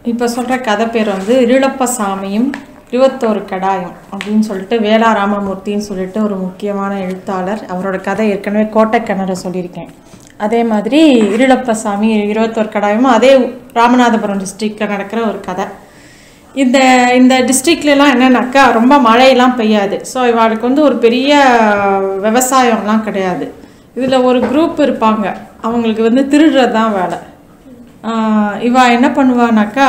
இப்போ சொல்கிற கதை பேர் வந்து இருளப்ப சாமியும் இருபத்தோரு கடாயம் அப்படின்னு சொல்லிட்டு வேளா ராமமூர்த்தின்னு சொல்லிட்டு ஒரு முக்கியமான எழுத்தாளர் அவரோட கதை ஏற்கனவே கோட்டைக்கிணறு சொல்லியிருக்கேன் அதே மாதிரி இருளப்ப சாமி இருபத்தோரு கடாயமும் அதே ராமநாதபுரம் டிஸ்ட்ரிக்டில் நடக்கிற ஒரு கதை இந்த இந்த டிஸ்ட்ரிக்ட்லலாம் என்னன்னாக்கா ரொம்ப மழையெல்லாம் பெய்யாது ஸோ இவாளுக்கு வந்து ஒரு பெரிய விவசாயம்லாம் கிடையாது இதில் ஒரு குரூப் இருப்பாங்க அவங்களுக்கு வந்து திருடுறது தான் வேலை ஆஹ் இவ என்ன பண்ணுவானாக்கா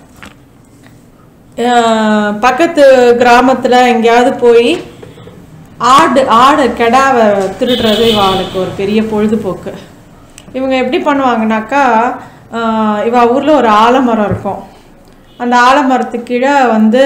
ஆஹ் பக்கத்து கிராமத்தில் எங்கேயாவது போய் ஆடு ஆடு கெடாவை திருடுறது இவாளுக்கு ஒரு பெரிய பொழுதுபோக்கு இவங்க எப்படி பண்ணுவாங்கனாக்கா ஆஹ் இவ ஊரில் ஒரு ஆலமரம் இருக்கும் அந்த ஆலமரத்துக்கு கீழே வந்து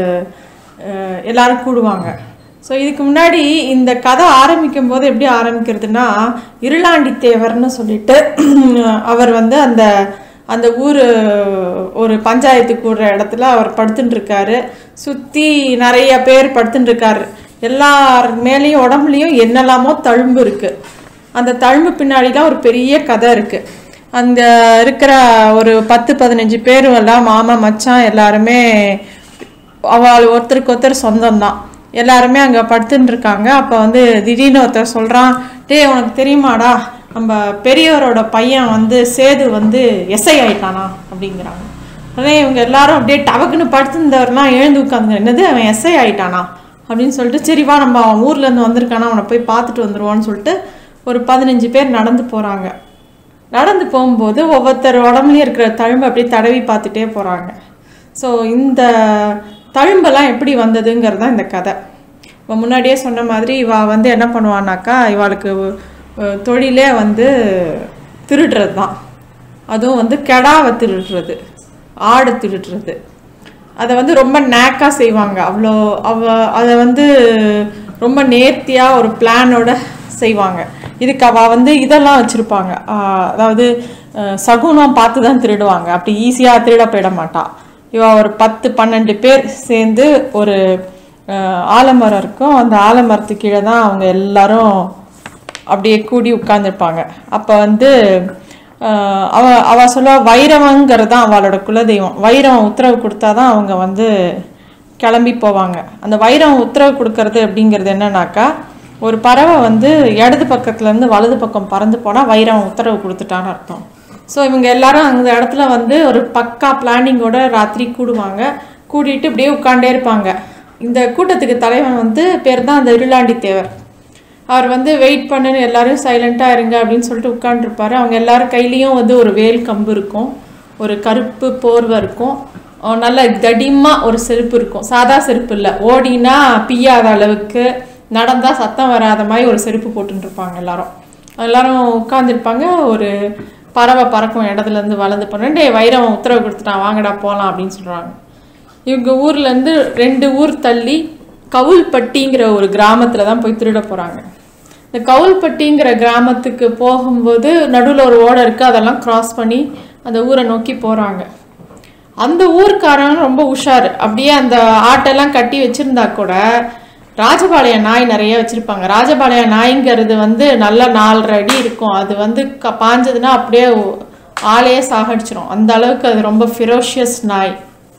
ஆஹ் எல்லாரும் கூடுவாங்க ஸோ இதுக்கு முன்னாடி இந்த கதை ஆரம்பிக்கும் போது எப்படி ஆரம்பிக்கிறதுனா இருளாண்டி தேவர்னு சொல்லிட்டு அவர் வந்து அந்த அந்த ஊர் ஒரு பஞ்சாயத்து கூடுற இடத்துல அவர் படுத்துட்டு இருக்காரு சுற்றி நிறைய பேர் படுத்துட்டு இருக்காரு எல்லார் மேலேயும் உடம்புலையும் என்னெல்லாமோ தழும்பு இருக்குது அந்த தழும்பு பின்னாடிலாம் ஒரு பெரிய கதை இருக்குது அந்த இருக்கிற ஒரு பத்து பதினஞ்சு பேரும் எல்லாம் மாமா மச்சான் எல்லாருமே அவள் ஒருத்தருக்கு ஒருத்தர் சொந்தம்தான் எல்லாருமே அங்கே படுத்துட்டு இருக்காங்க அப்போ வந்து திடீர்னு ஒருத்தர் சொல்கிறான் டேய் உனக்கு தெரியுமாடா நம்ம பெரியவரோட பையன் வந்து சேது வந்து எஸ்ஐ ஆயிட்டானா அப்படிங்கிறாங்க உடனே இவங்க எல்லாரும் அப்படியே டவக்குன்னு படுத்திருந்தவர்லாம் எழுந்து உட்காந்து என்னது அவன் எஸ்ஐ ஆயிட்டானா அப்படின்னு சொல்லிட்டு சரி வா நம்ம அவன் ஊர்லேருந்து வந்திருக்கானா அவனை போய் பார்த்துட்டு வந்துருவான்னு சொல்லிட்டு ஒரு பதினஞ்சு பேர் நடந்து போகிறாங்க நடந்து போகும்போது ஒவ்வொருத்தர் உடம்புலயும் இருக்கிற தழும்பு அப்படியே தடவி பார்த்துட்டே போகிறாங்க ஸோ இந்த தழும்பெல்லாம் எப்படி வந்ததுங்கிறது தான் இந்த கதை இப்போ முன்னாடியே சொன்ன மாதிரி இவ வந்து என்ன பண்ணுவான்னாக்கா இவாளுக்கு அஹ், தொழிலே வந்து திருடுறது தான் அதுவும் வந்து கெடாவை திருடுறது ஆடு திருடுறது அதை வந்து ரொம்ப நேக்காக செய்வாங்க அவ்வளோ அவ அதை வந்து ரொம்ப நேர்த்தியாக ஒரு பிளானோட செய்வாங்க இதுக்கு அவ வந்து இதெல்லாம் வச்சுருப்பாங்க அதாவது அஹ், சகுனம் பார்த்து தான் திருடுவாங்க அப்படி ஈஸியாக திருட போயிட மாட்டா இவ ஒரு பத்து பன்னெண்டு பேர் சேர்ந்து ஒரு அஹ், ஆலமரம் இருக்கும் அந்த ஆலமரத்துக்கு கீழே தான் அவங்க எல்லாரும் அப்படியே கூடி உட்கார்ந்துருப்பாங்க அப்போ வந்து ஆஹ் அவ அவ சொல்லுவா வைரவங்கிறது தான் அவளோட குலதெய்வம் வைரவன் உத்தரவு கொடுத்தா தான் அவங்க வந்து கிளம்பி போவாங்க அந்த வைரவன் உத்தரவு கொடுக்கறது அப்படிங்கிறது என்னன்னாக்கா ஒரு பறவை வந்து இடது பக்கத்துலேருந்து வலது பக்கம் பறந்து போனால் வைரவன் உத்தரவு கொடுத்துட்டான்னு அர்த்தம் ஸோ இவங்க எல்லாரும் அந்த இடத்துல வந்து ஒரு பக்கா பிளானிங்கோட ராத்திரி கூடுவாங்க கூட்டிட்டு இப்படியே உட்காண்டே இருப்பாங்க இந்த கூட்டத்துக்கு தலைவன் வந்து பேர் தான் அந்த இருளாண்டி தேவர் அவர் வந்து வெயிட் பண்ணுன்னு எல்லாரும் சைலண்ட்டாக இருங்க அப்படின்னு சொல்லிட்டு உட்காந்துருப்பாரு அவங்க எல்லாரும் கையிலையும் வந்து ஒரு வேல் கம்பு இருக்கும் ஒரு கருப்பு போர்வை இருக்கும் அஹ் நல்ல தடிமாக ஒரு செருப்பு இருக்கும் சாதா செருப்பு இல்லை ஓடினா பிய்யாத அளவுக்கு நடந்தால் சத்தம் வராத மாதிரி ஒரு செருப்பு போட்டுட்டு இருப்பாங்க எல்லாரும் எல்லாரும் உட்காந்துருப்பாங்க ஒரு பறவை பறக்கும் இடத்துலேருந்து வளர்ந்து போனேன் டே வைரவன் உத்தரவு கொடுத்துட்டான் வாங்கடா போகலாம் அப்படின்னு சொல்கிறாங்க இவங்க ஊர்லேருந்து ரெண்டு ஊர் தள்ளி கவுல்பட்டிங்கிற ஒரு கிராமத்தில் தான் போய் திருட போகிறாங்க இந்த கவுல்பட்டிங்கிற கிராமத்துக்கு போகும்போது நடுவில் ஒரு ஓடை இருக்குது அதெல்லாம் கிராஸ் பண்ணி அந்த ஊரை நோக்கி போகிறாங்க அந்த ஊர்க்காரங்க ரொம்ப உஷார் அப்படியே அந்த ஆட்டெல்லாம் கட்டி வச்சிருந்தா கூட ராஜபாளைய நாய் நிறைய வச்சிருப்பாங்க ராஜபாளைய நாய்ங்கிறது வந்து நல்ல நாலரை அடி இருக்கும் அது வந்து க பாஞ்சதுன்னா அப்படியே ஆளையே சாகடிச்சிரும் அந்த அளவுக்கு அது ரொம்ப ஃபிரோஷியஸ் நாய்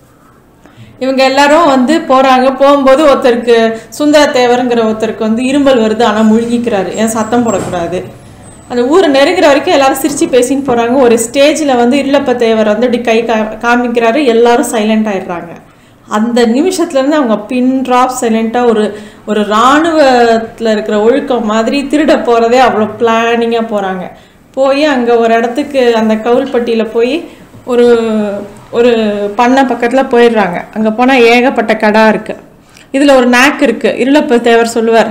இவங்க எல்லாரும் வந்து போறாங்க போகும்போது ஒருத்தருக்கு சுந்தர தேவருங்கிற ஒருத்தருக்கு வந்து இருமல் வருது ஆனால் முழுகிக்கிறாரு ஏன் சத்தம் போடக்கூடாது அந்த ஊரை நெருங்குற வரைக்கும் எல்லாரும் சிரிச்சு பேசின்னு போறாங்க ஒரு ஸ்டேஜில் வந்து இருளப்ப தேவர் வந்து அப்படி கை கா காமிக்கிறாரு எல்லாரும் சைலண்ட் ஆயிடுறாங்க அந்த நிமிஷத்துல இருந்து அவங்க பின் ட்ராப் சைலண்ட்டாக ஒரு ஒரு இராணுவத்தில் இருக்கிற ஒழுக்கம் மாதிரி திருட போகிறதே அவ்வளோ பிளானிங்காக போகிறாங்க போய் அங்கே ஒரு இடத்துக்கு அந்த கவுல்பட்டியில் போய் ஒரு ஒரு பண்ணை பக்கத்தில் போயிடுறாங்க அங்கே போனால் ஏகப்பட்ட கடா இருக்குது இதில் ஒரு நாக் இருக்குது இருளப்ப தேவர் சொல்லுவார்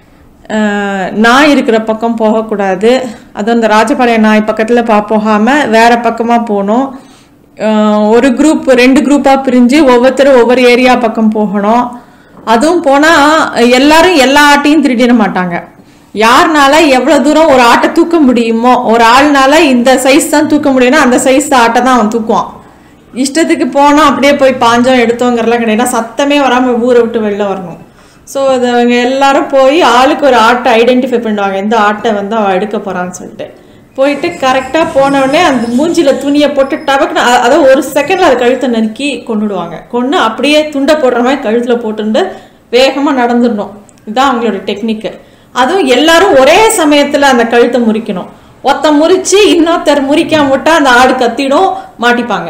அஹ், நாய் இருக்கிற பக்கம் போகக்கூடாது அதுவும் அந்த ராஜபாளையம் நாய் பக்கத்தில் பா போகாமல் வேற பக்கமாக போகணும் அஹ், ஒரு குரூப் ரெண்டு குரூப்பாக பிரிஞ்சு ஒவ்வொருத்தரும் ஒவ்வொரு ஏரியா பக்கம் போகணும் அதுவும் போனால் எல்லாரும் எல்லா ஆட்டையும் திருடிட மாட்டாங்க யாருனால எவ்வளோ தூரம் ஒரு ஆட்டை தூக்க முடியுமோ ஒரு ஆள்னால இந்த சைஸ் தான் தூக்க முடியும்னா அந்த சைஸ் ஆட்டை தான் அவன் தூக்குவான் இஷ்டத்துக்கு போனால் அப்படியே போய் பாஞ்சோம் எடுத்தோங்கிறலாம் கிடையாது ஏன்னா சத்தமே வராமல் ஊரை விட்டு வெளில வரணும் ஸோ அது அவங்க எல்லாரும் போய் ஆளுக்கு ஒரு ஆட்டை ஐடென்டிஃபை பண்ணுவாங்க எந்த ஆட்டை வந்து அவள் எடுக்க போகிறான்னு சொல்லிட்டு போயிட்டு கரெக்டாக போன உடனே அந்த மூஞ்சில துணியை போட்டு டபக்குன்னு அ- அதாவது ஒரு செகண்ட்ல அது கழுத்தை நறுக்கி கொண்டுடுவாங்க கொண்டு அப்படியே துண்டை போடுற மாதிரி கழுத்துல போட்டுட்டு வேகமா நடந்துடணும் இதுதான் அவங்களோட டெக்னிக்கு அதுவும் எல்லாரும் ஒரே சமயத்துல அந்த கழுத்தை முறிக்கணும் ஒருத்த முறிச்சு இன்னொருத்தர் முறிக்காம விட்டா அந்த ஆடு கத்திடும் மாட்டிப்பாங்க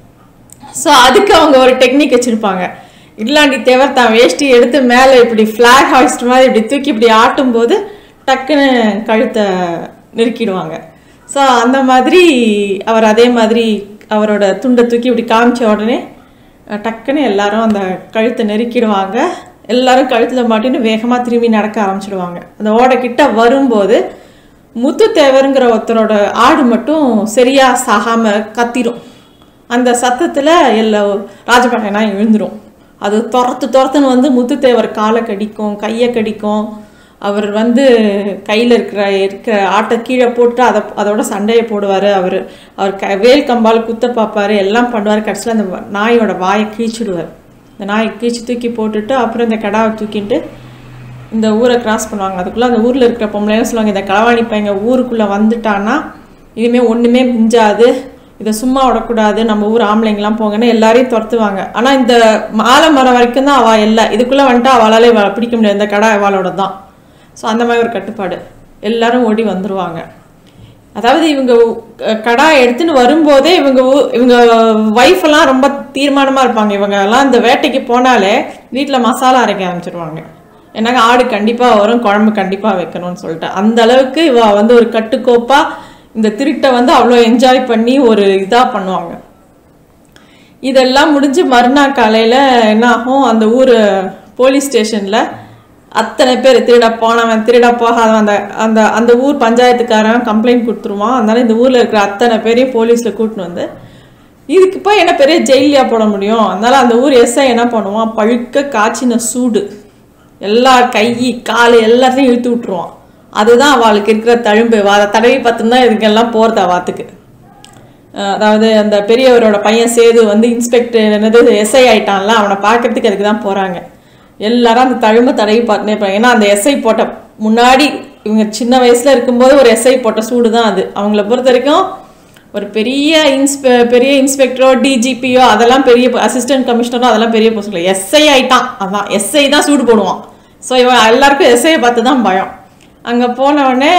ஸோ அதுக்கு அவங்க ஒரு டெக்னிக் வச்சிருப்பாங்க இல்லாண்டி தேவர் தான் வேஷ்டி எடுத்து மேலே இப்படி ஃப்ளாக் ஹாய்ஸ்ட் மாதிரி இப்படி தூக்கி இப்படி ஆட்டும் போது டக்குன்னு கழுத்தை நெருக்கிடுவாங்க ஸோ அந்த மாதிரி அவர் அதே மாதிரி அவரோட துண்டை தூக்கி இப்படி காமிச்ச உடனே அஹ், டக்குன்னு எல்லாரும் அந்த கழுத்தை நெருக்கிடுவாங்க எல்லாரும் கழுத்தில் மாட்டின்னு வேகமாக திரும்பி நடக்க ஆரம்பிச்சிடுவாங்க அந்த ஓடை கிட்ட வரும்போது முத்துத்தேவருங்கிற ஒருத்தரோட ஆடு மட்டும் சரியா சாகாம கத்திரும் அந்த சத்தத்துல எல்லா ராஜபாளையனா எழுந்துரும் அது துரத்து துரத்துன்னு வந்து முத்துத்தேவர் காலை கடிக்கும் கையை கடிக்கும் அவர் வந்து கையில் இருக்கிற இருக்கிற ஆட்டை கீழே போட்டு அதை அதோட சண்டையை போடுவார் அவர் அவர் க வேல் கம்பால் குத்த பார்ப்பாரு எல்லாம் பண்ணுவார் கடைசியில் அந்த நாயோட வாயை கிழிச்சிடுவார் இந்த நாயை கிழிச்சு தூக்கி போட்டுட்டு அப்புறம் இந்த கடாவை தூக்கிட்டு இந்த ஊரை கிராஸ் பண்ணுவாங்க அதுக்குள்ளே அந்த ஊரில் இருக்கிற பொம்பளைங்க சொல்லுவாங்க இந்த களவாணி பையங்க ஊருக்குள்ளே வந்துட்டான்னா இனிமேல் ஒன்றுமே மிஞ்சாது இதை சும்மா விடக்கூடாது நம்ம ஊர் ஆம்பளைங்கலாம் போங்கன்னு எல்லாரையும் துரத்துவாங்க ஆனால் இந்த மாலை மரம் வரைக்கும் தான் அவள் இல்லை இதுக்குள்ளே வந்துட்டு அவளாலே இவளை பிடிக்க முடியாது இந்த கடை அவளோட தான் ஸோ அந்த மாதிரி ஒரு கட்டுப்பாடு எல்லாரும் ஓடி வந்துருவாங்க அதாவது இவங்க அஹ், கடா எடுத்துன்னு வரும்போதே இவங்க ஊ- இவங்க ஒய்ஃப் எல்லாம் ரொம்ப தீர்மானமா இருப்பாங்க இவங்க எல்லாம் இந்த வேட்டைக்கு போனாலே வீட்ல மசாலா அரைக்க ஆரம்பிச்சிருவாங்க ஏன்னாங்க ஆடு கண்டிப்பா வரும் குழம்பு கண்டிப்பா வைக்கணும்னு சொல்லிட்டு அந்த அளவுக்கு இவ வந்து ஒரு கட்டுக்கோப்பா இந்த திருட்டை வந்து அவ்வளோ என்ஜாய் பண்ணி ஒரு இதா பண்ணுவாங்க இதெல்லாம் முடிஞ்சு மறுநாள் காலையில என்ன ஆகும் அந்த ஊர் போலீஸ் ஸ்டேஷன்ல அத்தனை பேர் திருட போனவன் திருட போகாதவன் அந்த அந்த அந்த ஊர் பஞ்சாயத்துக்காரன் கம்ப்ளைண்ட் கொடுத்துருவான் அதனால இந்த ஊர்ல இருக்கிற அத்தனை பேரையும் போலீஸ்ல கூட்டின்னு வந்து இதுக்கு போய் என்ன பெரிய ஜெயிலியா போட முடியும் அதனால அந்த ஊர் எஸ்ஐ என்ன பண்ணுவான் பழுக்க காய்ச்சின சூடு எல்லா கை கால் எல்லாத்தையும் இழுத்து விட்டுருவான் அதுதான் அவளுக்கு இருக்கிற தழும்பு அதை தடவி பார்த்துன்னு தான் இதுக்கெல்லாம் போறது அவாத்துக்கு அஹ் அதாவது அந்த பெரியவரோட பையன் சேது வந்து இன்ஸ்பெக்டர் என்னது எஸ்ஐ ஆயிட்டான்ல அவனை பார்க்கறதுக்கு அதுக்கு தான் போறாங்க எல்லாரும் அந்த தழும்பை தடவி பார்த்துனே இருப்பாங்க ஏன்னா அந்த எஸ்ஐ போட்ட முன்னாடி இவங்க சின்ன வயசுல இருக்கும்போது ஒரு எஸ்ஐ போட்ட சூடு தான் அது அவங்கள பொறுத்த வரைக்கும் ஒரு பெரிய இன்ஸ்பெ பெரிய இன்ஸ்பெக்டரோ டிஜிபியோ அதெல்லாம் பெரிய அசிஸ்டன்ட் கமிஷனரோ அதெல்லாம் பெரிய போஸ்ட் எஸ்ஐ ஆயிட்டான் அதான் எஸ்ஐ தான் சூடு போடுவான் ஸோ இவன் எல்லாருக்கும் எஸ்ஐயை பார்த்து தான் பயம் அங்கே போன உடனே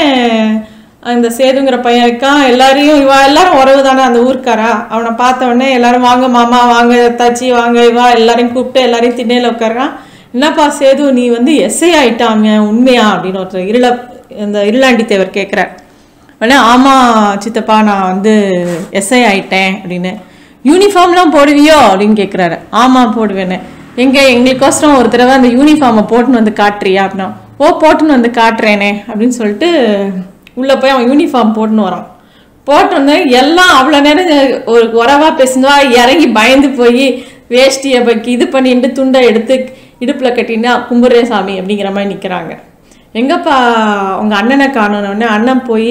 அந்த சேதுங்கிற பையன் இருக்கான் எல்லாரையும் இவா எல்லாரும் உறவு தானே அந்த ஊர்க்காரா அவனை பார்த்த உடனே எல்லாரும் வாங்க மாமா வாங்க தாச்சி வாங்க இவா எல்லாரையும் கூப்பிட்டு எல்லாரையும் திண்ணையில் உட்காரான் என்னப்பா சேது நீ வந்து எஸ்ஐ ஆயிட்டாங்க உண்மையா அப்படின்னு ஒருத்தர் இருள இந்த இருளாண்டி தேவர் கேட்குறார் உடனே ஆமா சித்தப்பா நான் வந்து எஸ்ஐ ஆயிட்டேன் அப்படின்னு யூனிஃபார்ம்லாம் போடுவியோ அப்படின்னு கேட்குறாரு ஆமா போடுவேன்னு எங்க எங்களுக்கோசரம் ஒரு தடவை அந்த யூனிஃபார்மை போட்டுன்னு வந்து காட்டுறியா அப்படின்னா ஓ போட்டுன்னு வந்து காட்டுறேனே அப்படின்னு சொல்லிட்டு உள்ள போய் அவன் யூனிஃபார்ம் போட்டுன்னு வரான் போட்டோன்னே எல்லாம் அவ்வளோ நேரம் ஒரு உறவா பேசுனவா இறங்கி பயந்து போய் வேஷ்டியை பக்கி இது பண்ணிட்டு துண்டை எடுத்து இடுப்புல கட்டின்னு கும்பிட்றேன் சாமி அப்படிங்கிற மாதிரி நிற்கிறாங்க எங்கப்பா உங்க அண்ணனை காணணும்னு அண்ணன் போய்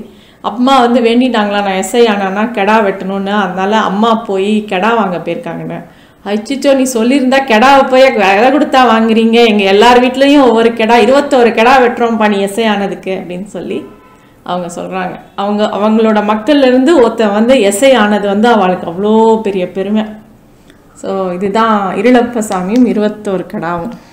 அம்மா வந்து வேண்டிட்டாங்களா நான் எஸ்ஐ ஆனானா கெடா வெட்டணும்னு அதனால அம்மா போய் கெடா வாங்க போயிருக்காங்கன்னு அச்சிச்சோ நீ சொல்லியிருந்தா கெடாவை போய் விலை கொடுத்தா வாங்குறீங்க எங்க எல்லார் வீட்லயும் ஒவ்வொரு கெடா இருபத்தோரு கெடா வெட்டுறோம்ப்பா நீ எஸ்ஐ ஆனதுக்கு அப்படின்னு சொல்லி அவங்க சொல்றாங்க அவங்க அவங்களோட மக்கள்ல இருந்து ஒருத்தன் வந்து எஸ்ஐ ஆனது வந்து அவளுக்கு அவ்வளோ பெரிய பெருமை ஸோ இதுதான் இருளப்ப சாமியும் இருபத்தோரு கடாவும்